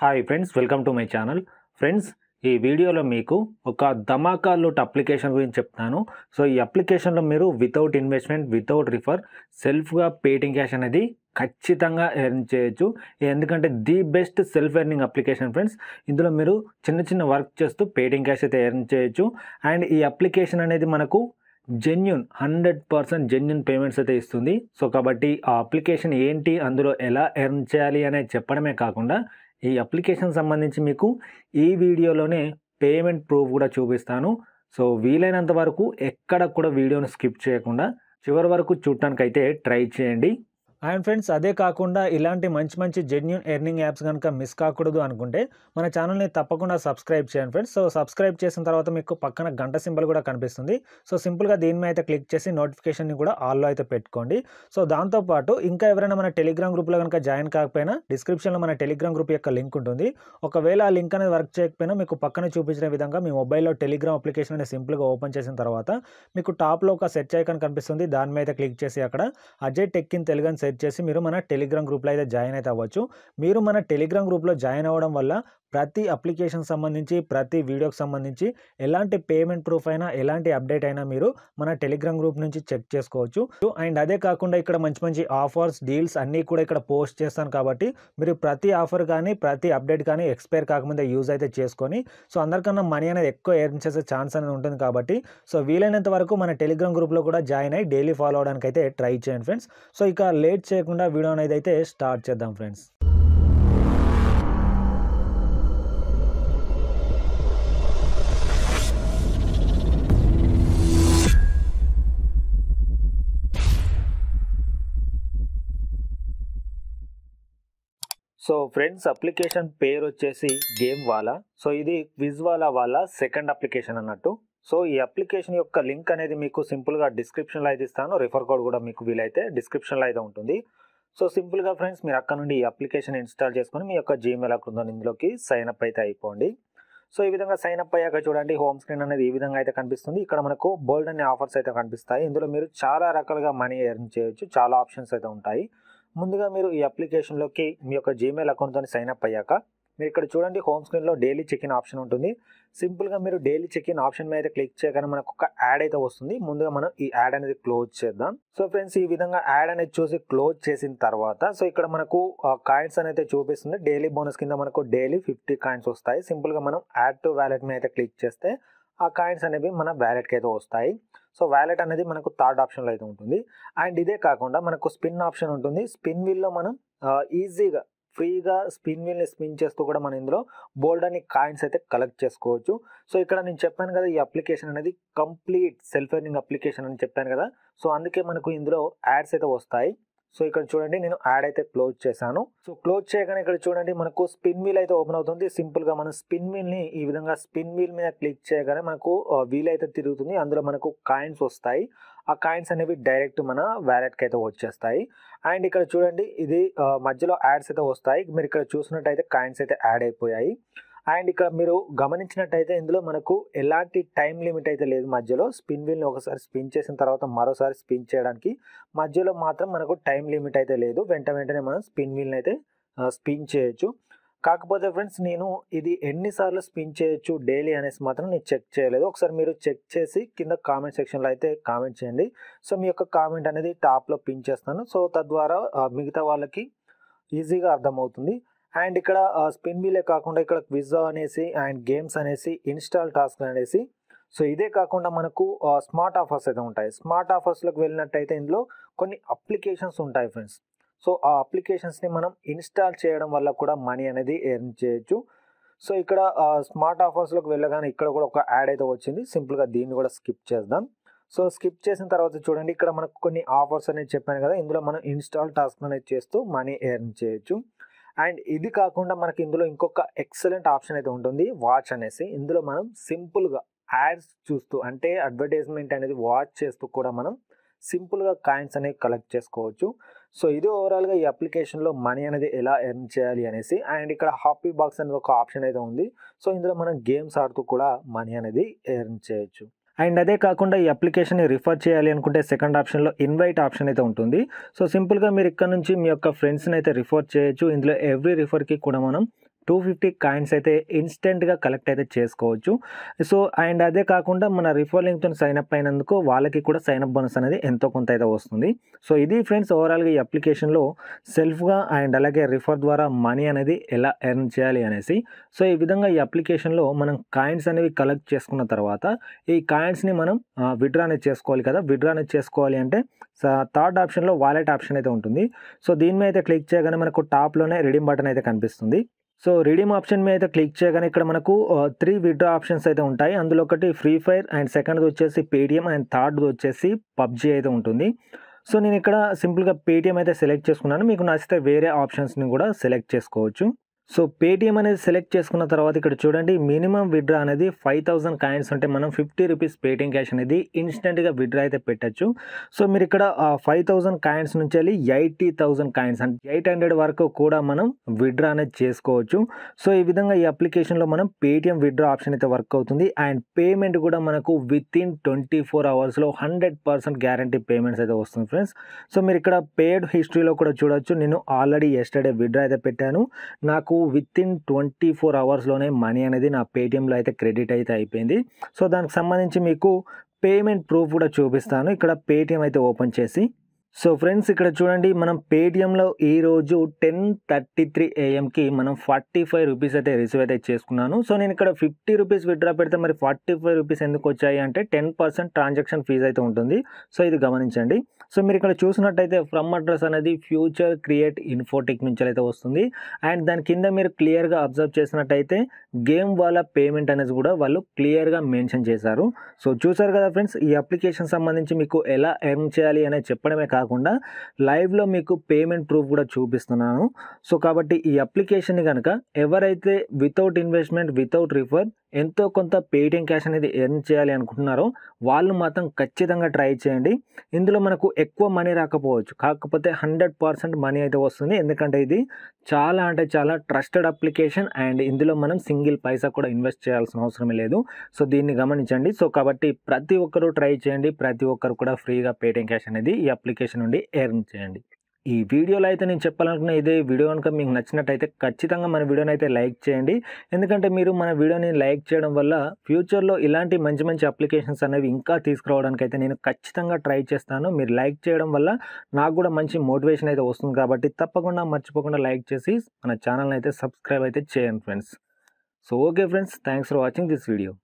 hi friends welcome to my channel friends ఈ వీడియోలో మీకు ఒక ధమాకా లూట్ అప్లికేషన్ గురించి చెప్తాను సో ఈ అప్లికేషన్లో మీరు వితౌట్ ఇన్వెస్ట్మెంట్ వితౌట్ రిఫర్ సెల్ఫ్గా పేటింగ్ క్యాష్ అనేది ఖచ్చితంగా ఎర్న్ చేయొచ్చు ఎందుకంటే the best self earning application friends ఇందులో మీరు చిన్న చిన్న వర్క్ చేస్తూ పేటింగ్ క్యాష్ అయితే ఎర్న్ చేయొచ్చు అండ్ ఈ అప్లికేషన్ అనేది మనకు genuine hundred percent genuine payments అయితే ఇస్తుంది సో కాబట్టి ఆ అప్లికేషన్ ఏంటి అందులో ఎలా ఎర్న్ చేయాలి అనేది చెప్పడమే కాకుండా ఈ అప్లికేషన్ సంబంధించి మీకు ఈ వీడియోలోనే పేమెంట్ ప్రూఫ్ కూడా చూపిస్తాను సో వీలైనంత వరకు ఎక్కడ కూడా వీడియోను స్కిప్ చేయకుండా చివరి వరకు చూడటానికి అయితే ట్రై చేయండి అండ్ ఫ్రెండ్స్ అదే కాకుండా ఇలాంటి మంచి మంచి జెన్యున్ ఎర్నింగ్ యాప్స్ కనుక మిస్ కాకూడదు అనుకుంటే మన ఛానల్ని తప్పకుండా సబ్స్క్రైబ్ చేయండి ఫ్రెండ్స్ సో సబ్స్క్రైబ్ చేసిన తర్వాత మీకు పక్కన గంట సింబల్ కూడా కనిపిస్తుంది సో సింపుల్గా దీని మీద అయితే క్లిక్ చేసి నోటిఫికేషన్ని కూడా ఆల్లో అయితే పెట్టుకోండి సో దాంతోపాటు ఇంకా ఎవరైనా మన టెలిగ్రామ్ గ్రూప్లో కనుక జాయిన్ కాకపోయినా డిస్క్రిప్షన్లో మన టెలిగ్రామ్ గ్రూప్ యొక్క లింక్ ఉంటుంది ఒకవేళ ఆ లింక్ అనేది వర్క్ చేయకపోయినా మీకు పక్కన చూపించిన విధంగా మీ మొబైల్లో టెలిగ్రామ్ అప్లికేషన్ అనేది సింపుల్గా ఓపెన్ చేసిన తర్వాత మీకు టాప్లో ఒక సెర్చ్ ఐకాన్ కనిపిస్తుంది దాని మీద క్లిక్ చేసి అక్కడ అజయ్ టెక్ ఇన్ తెలుగు అని సెర్చ్ చేసి మీరు మన టెలిగ్రామ్ గ్రూప్లో అయితే జాయిన్ అయితే అవ్వచ్చు మీరు మన టెలిగ్రామ్ గ్రూప్లో జాయిన్ అవ్వడం వల్ల ప్రతి అప్లికేషన్ సంబంధించి ప్రతి వీడియోకి సంబంధించి ఎలాంటి పేమెంట్ ప్రూఫ్ అయినా ఎలాంటి అప్డేట్ అయినా మీరు మన టెలిగ్రామ్ గ్రూప్ నుంచి చెక్ చేసుకోవచ్చు అండ్ అదే కాకుండా ఇక్కడ మంచి మంచి ఆఫర్స్ డీల్స్ అన్నీ కూడా ఇక్కడ పోస్ట్ చేస్తాను కాబట్టి మీరు ప్రతి ఆఫర్ కానీ ప్రతి అప్డేట్ కానీ ఎక్స్పైర్ కాకముందే యూజ్ అయితే చేసుకొని సో అందరికన్నా మనీ అనేది ఎక్కువ ఎర్న్ చేసే ఛాన్స్ అనేది ఉంటుంది కాబట్టి సో వీలైనంత వరకు మన టెలిగ్రామ్ గ్రూప్లో కూడా జాయిన్ అయ్యి డైలీ ఫాలో అవడానికి అయితే ట్రై చేయండి ఫ్రెండ్స్ సో ఇక లేట్ చేయకుండా వీడియో అనేది అయితే స్టార్ట్ చేద్దాం ఫ్రెండ్స్ సో ఫ్రెండ్స్ అప్లికేషన్ పేరు వచ్చేసి గేమ్ వాలా సో ఇది క్విజ్ వాలా వాళ్ళ సెకండ్ అప్లికేషన్ అన్నట్టు సో ఈ అప్లికేషన్ యొక్క లింక్ అనేది మీకు సింపుల్గా డిస్క్రిప్షన్లో అయితే ఇస్తాను రిఫర్ కోడ్ కూడా మీకు వీలైతే డిస్క్రిప్షన్లో అయితే ఉంటుంది సో సింపుల్గా ఫ్రెండ్స్ మీరు అక్కడ నుండి ఈ అప్లికేషన్ ఇన్స్టాల్ చేసుకొని మీ యొక్క జీమెయిల్ అకౌంట్ ఇందులోకి సైన్ అప్ అయితే అయిపోండి సో ఈ విధంగా సైన్ అప్ అయ్యాక చూడండి హోమ్ స్క్రీన్ అనేది ఈ విధంగా అయితే కనిపిస్తుంది ఇక్కడ మనకు బోల్డ్ అనే ఆఫర్స్ అయితే కనిపిస్తాయి ఇందులో మీరు చాలా రకాలుగా మనీ ఎర్న్ చేయొచ్చు చాలా ఆప్షన్స్ అయితే ఉంటాయి ముందుగా మీరు ఈ అప్లికేషన్లోకి మీ యొక్క జీమెయిల్ అకౌంట్తో సైన్ అప్ అయ్యాక మీరు ఇక్కడ చూడండి హోమ్ స్క్రీన్లో డైలీ చెక్ ఇన్ ఆప్షన్ ఉంటుంది సింపుల్గా మీరు డైలీ చెక్ ఇన్ ఆప్షన్ మీద క్లిక్ చేయగానే మనకు ఒక యాడ్ అయితే వస్తుంది ముందుగా మనం ఈ యాడ్ అనేది క్లోజ్ చేద్దాం సో ఫ్రెండ్స్ ఈ విధంగా యాడ్ అనేది చూసి క్లోజ్ చేసిన తర్వాత సో ఇక్కడ మనకు కాయిన్స్ అనేది చూపిస్తుంది డైలీ బోనస్ కింద మనకు డైలీ ఫిఫ్టీ కాయిన్స్ వస్తాయి సింపుల్గా మనం యాడ్ టు వ్యాలెట్ మీద అయితే క్లిక్ చేస్తే ఆ కాయిన్స్ అనేవి మన వ్యాలెట్కి అయితే వస్తాయి సో వ్యాలెట్ అనేది మనకు థర్డ్ ఆప్షన్లో అయితే ఉంటుంది అండ్ ఇదే కాకుండా మనకు స్పిన్ ఆప్షన్ ఉంటుంది స్పిన్ వీల్లో మనం ఈజీగా ఫ్రీగా స్పిన్ వీల్ని స్పిన్ చేస్తూ కూడా మనం ఇందులో బోల్డ్ అని కాయిన్స్ అయితే కలెక్ట్ చేసుకోవచ్చు సో ఇక్కడ నేను చెప్పాను కదా ఈ అప్లికేషన్ అనేది కంప్లీట్ సెల్ఫ్ ఎర్నింగ్ అప్లికేషన్ అని చెప్పాను కదా సో అందుకే మనకు ఇందులో యాడ్స్ అయితే వస్తాయి సో ఇక్కడ చూడండి నేను యాడ్ అయితే క్లోజ్ చేశాను సో క్లోజ్ చేయగానే ఇక్కడ చూడండి మనకు స్పిన్ వీల్ అయితే ఓపెన్ అవుతుంది సింపుల్ గా మనం స్పిన్ వీల్ ని ఈ విధంగా స్పిన్ వీల్ మీద క్లిక్ చేయగానే మనకు వీల్ అయితే తిరుగుతుంది అందులో మనకు కాయిన్స్ వస్తాయి ఆ కాయిన్స్ అనేవి డైరెక్ట్ మన వ్యాలెట్కి అయితే వచ్చేస్తాయి అండ్ ఇక్కడ చూడండి ఇది మధ్యలో యాడ్స్ అయితే వస్తాయి మీరు ఇక్కడ చూసినట్టయితే కాయిన్స్ అయితే యాడ్ అయిపోయాయి అండ్ ఇక్కడ మీరు గమనించినట్టయితే ఇందులో మనకు ఎలాంటి టైం లిమిట్ అయితే లేదు మధ్యలో స్పిన్ వీల్ని ఒకసారి స్పిన్ చేసిన తర్వాత మరోసారి స్పిన్ చేయడానికి మధ్యలో మాత్రం మనకు టైం లిమిట్ అయితే లేదు వెంట వెంటనే మనం స్పిన్ వీల్ని అయితే స్పిన్ చేయొచ్చు కాకపోతే ఫ్రెండ్స్ నేను ఇది ఎన్నిసార్లు స్పిన్ చేయొచ్చు డైలీ అనేసి మాత్రం నేను చెక్ చేయలేదు ఒకసారి మీరు చెక్ చేసి కింద కామెంట్ సెక్షన్లో అయితే కామెంట్ చేయండి సో మీ యొక్క కామెంట్ అనేది టాప్లో పిన్ చేస్తాను సో తద్వారా మిగతా వాళ్ళకి ఈజీగా అర్థమవుతుంది అండ్ ఇక్కడ స్పిన్ వీలే కాకుండా ఇక్కడ క్విజ్ అనేసి అండ్ గేమ్స్ అనేసి ఇన్స్టాల్ టాస్క్ అనేసి సో ఇదే కాకుండా మనకు స్మార్ట్ ఆఫర్స్ అయితే ఉంటాయి స్మార్ట్ ఆఫర్స్లోకి వెళ్ళినట్టయితే ఇందులో కొన్ని అప్లికేషన్స్ ఉంటాయి ఫ్రెండ్స్ సో ఆ అప్లికేషన్స్ని మనం ఇన్స్టాల్ చేయడం వల్ల కూడా మనీ అనేది ఎర్న్ చేయొచ్చు సో ఇక్కడ స్మార్ట్ ఆఫర్స్లోకి వెళ్ళగానే ఇక్కడ కూడా ఒక యాడ్ అయితే వచ్చింది సింపుల్గా దీన్ని కూడా స్కిప్ చేద్దాం సో స్కిప్ చేసిన తర్వాత చూడండి ఇక్కడ మనకు కొన్ని ఆఫర్స్ అనేది చెప్పాను కదా ఇందులో మనం ఇన్స్టాల్ టాస్క్ అనేది చేస్తూ మనీ ఎర్న్ చేయొచ్చు అండ్ ఇది కాకుండా మనకి ఇందులో ఇంకొక ఎక్సలెంట్ ఆప్షన్ అయితే ఉంటుంది వాచ్ అనేసి ఇందులో మనం సింపుల్గా యాడ్స్ చూస్తూ అంటే అడ్వర్టైజ్మెంట్ అనేది వాచ్ చేస్తూ కూడా మనం సింపుల్గా కాయిన్స్ అనేవి కలెక్ట్ చేసుకోవచ్చు సో ఇది ఓవరాల్గా ఈ అప్లికేషన్లో మనీ అనేది ఎలా ఎర్న్ చేయాలి అనేసి అండ్ ఇక్కడ హాపీ బాక్స్ అనేది ఒక ఆప్షన్ అయితే ఉంది సో ఇందులో మనం గేమ్స్ ఆడుతూ కూడా మనీ అనేది ఎర్న్ చేయొచ్చు అండ్ అదే కాకుండా ఈ అప్లికేషన్ని రిఫర్ చేయాలి అనుకుంటే సెకండ్ ఆప్షన్లో ఇన్వైట్ ఆప్షన్ అయితే ఉంటుంది సో సింపుల్గా మీరు ఇక్కడ నుంచి మీ యొక్క ఫ్రెండ్స్ని అయితే రిఫర్ చేయొచ్చు ఇందులో ఎవ్రీ రిఫర్కి కూడా మనం టూ ఫిఫ్టీ కాయిన్స్ అయితే ఇన్స్టెంట్గా కలెక్ట్ అయితే చేసుకోవచ్చు సో అండ్ అదే కాకుండా మన రిఫర్ లింక్తో సైన్ అప్ అయినందుకు వాళ్ళకి కూడా సైన్ అప్ బోనస్ అనేది ఎంతో కొంత అయితే వస్తుంది సో ఇది ఫ్రెండ్స్ ఓవరాల్గా ఈ అప్లికేషన్లో సెల్ఫ్గా అండ్ అలాగే రిఫర్ ద్వారా మనీ అనేది ఎలా ఎర్న్ చేయాలి అనేసి సో ఈ విధంగా ఈ అప్లికేషన్లో మనం కాయిన్స్ అనేవి కలెక్ట్ చేసుకున్న తర్వాత ఈ కాయిన్స్ని మనం విడ్రా అనేది చేసుకోవాలి కదా విడ్రా అనేది చేసుకోవాలి అంటే థర్డ్ ఆప్షన్లో వాలెట్ ఆప్షన్ అయితే ఉంటుంది సో దీని మీద అయితే క్లిక్ చేయగానే మనకు టాప్లోనే రిడీమ్ బటన్ అయితే కనిపిస్తుంది సో రిడీమ్ ఆప్షన్ మీద అయితే క్లిక్ చేయగానే ఇక్కడ మనకు త్రీ విడ్రా ఆప్షన్స్ అయితే ఉంటాయి అందులో ఒకటి ఫ్రీ ఫైర్ అండ్ సెకండ్ వచ్చేసి పేటిఎం అండ్ థర్డ్ వచ్చేసి పబ్జీ అయితే ఉంటుంది సో నేను ఇక్కడ సింపుల్గా పేటిఎం అయితే సెలెక్ట్ చేసుకున్నాను మీకు నచ్చితే వేరే ఆప్షన్స్ని కూడా సెలెక్ట్ చేసుకోవచ్చు సో పేటిఎం అనేది సెలెక్ట్ చేసుకున్న తర్వాత ఇక్కడ చూడండి మినిమం విడ్రా అనేది ఫైవ్ థౌసండ్ కాయిన్స్ ఉంటే మనం ఫిఫ్టీ రూపీస్ పేటిఎం క్యాష్ అనేది ఇన్స్టెంట్గా విడ్రా అయితే పెట్టచ్చు సో మీరు ఇక్కడ ఫైవ్ థౌసండ్ కాయిన్స్ నుంచి వెళ్ళి ఎయిటీ థౌసండ్ కాయిన్స్ అంటే ఎయిట్ హండ్రెడ్ వరకు కూడా మనం విడ్రా అనేది చేసుకోవచ్చు సో ఈ విధంగా ఈ అప్లికేషన్లో మనం పేటిఎం విడ్రా ఆప్షన్ అయితే వర్క్ అవుతుంది అండ్ పేమెంట్ కూడా మనకు విత్ ఇన్ ట్వంటీ ఫోర్ అవర్స్లో హండ్రెడ్ పర్సెంట్ గ్యారంటీ పేమెంట్స్ అయితే వస్తుంది ఫ్రెండ్స్ సో మీరు ఇక్కడ పేడ్ హిస్టరీలో కూడా చూడొచ్చు నేను ఆల్రెడీ ఎస్టర్డే విడ్రా అయితే పెట్టాను నాకు విత్ ఇన్ ట్వంటీ ఫోర్ అవర్స్లోనే మనీ అనేది నా పేటిఎంలో అయితే క్రెడిట్ అయితే అయిపోయింది సో దానికి సంబంధించి మీకు పేమెంట్ ప్రూఫ్ కూడా చూపిస్తాను ఇక్కడ పేటిఎం అయితే ఓపెన్ చేసి సో ఫ్రెండ్స్ ఇక్కడ చూడండి మనం పేటిఎంలో ఈరోజు టెన్ థర్టీ త్రీ ఏఎంకి మనం ఫార్టీ ఫైవ్ రూపీస్ అయితే రిసీవ్ అయితే చేసుకున్నాను సో నేను ఇక్కడ ఫిఫ్టీ రూపీస్ విత్డ్రా పెడితే మరి ఫార్టీ ఫైవ్ రూపీస్ ఎందుకు వచ్చాయి అంటే టెన్ పర్సెంట్ ట్రాన్సాక్షన్ ఫీజు అయితే ఉంటుంది సో ఇది గమనించండి సో మీరు ఇక్కడ చూసినట్టయితే ఫ్రమ్ అడ్రస్ అనేది ఫ్యూచర్ క్రియేట్ ఇన్ఫోటెక్ నుంచి అయితే వస్తుంది అండ్ దాని కింద మీరు క్లియర్గా అబ్జర్వ్ చేసినట్టయితే గేమ్ వాళ్ళ పేమెంట్ అనేది కూడా వాళ్ళు క్లియర్గా మెన్షన్ చేశారు సో చూసారు కదా ఫ్రెండ్స్ ఈ అప్లికేషన్ సంబంధించి మీకు ఎలా ఎర్న్ చేయాలి అనేది చెప్పడమే కాకుండా లైవ్లో మీకు పేమెంట్ ప్రూఫ్ కూడా చూపిస్తున్నాను సో కాబట్టి ఈ అప్లికేషన్ని కనుక ఎవరైతే వితౌట్ ఇన్వెస్ట్మెంట్ వితౌట్ రిఫర్ ఎంతో కొంత పేటిఎం క్యాష్ అనేది ఎర్న్ చేయాలి అనుకుంటున్నారో వాళ్ళు మాత్రం ఖచ్చితంగా ట్రై చేయండి ఇందులో మనకు ఎక్కువ మనీ రాకపోవచ్చు కాకపోతే హండ్రెడ్ పర్సెంట్ మనీ అయితే వస్తుంది ఎందుకంటే ఇది చాలా అంటే చాలా ట్రస్టెడ్ అప్లికేషన్ అండ్ ఇందులో మనం సింగిల్ పైసా కూడా ఇన్వెస్ట్ చేయాల్సిన అవసరమే లేదు సో దీన్ని గమనించండి సో కాబట్టి ప్రతి ఒక్కరూ ట్రై చేయండి ప్రతి ఒక్కరు కూడా ఫ్రీగా పేటిఎం క్యాష్ అనేది ఈ అప్లికేషన్ నుండి ఎర్న్ చేయండి ఈ వీడియోలో అయితే నేను చెప్పాలనుకున్న ఇదే వీడియో కనుక మీకు నచ్చినట్టయితే ఖచ్చితంగా మన వీడియోని అయితే లైక్ చేయండి ఎందుకంటే మీరు మన వీడియోని లైక్ చేయడం వల్ల ఫ్యూచర్లో ఇలాంటి మంచి మంచి అప్లికేషన్స్ అనేవి ఇంకా తీసుకురావడానికి అయితే నేను ఖచ్చితంగా ట్రై చేస్తాను మీరు లైక్ చేయడం వల్ల నాకు కూడా మంచి మోటివేషన్ అయితే వస్తుంది కాబట్టి తప్పకుండా మర్చిపోకుండా లైక్ చేసి మన ఛానల్ని అయితే సబ్స్క్రైబ్ అయితే చేయండి friends so okay friends thanks for watching this video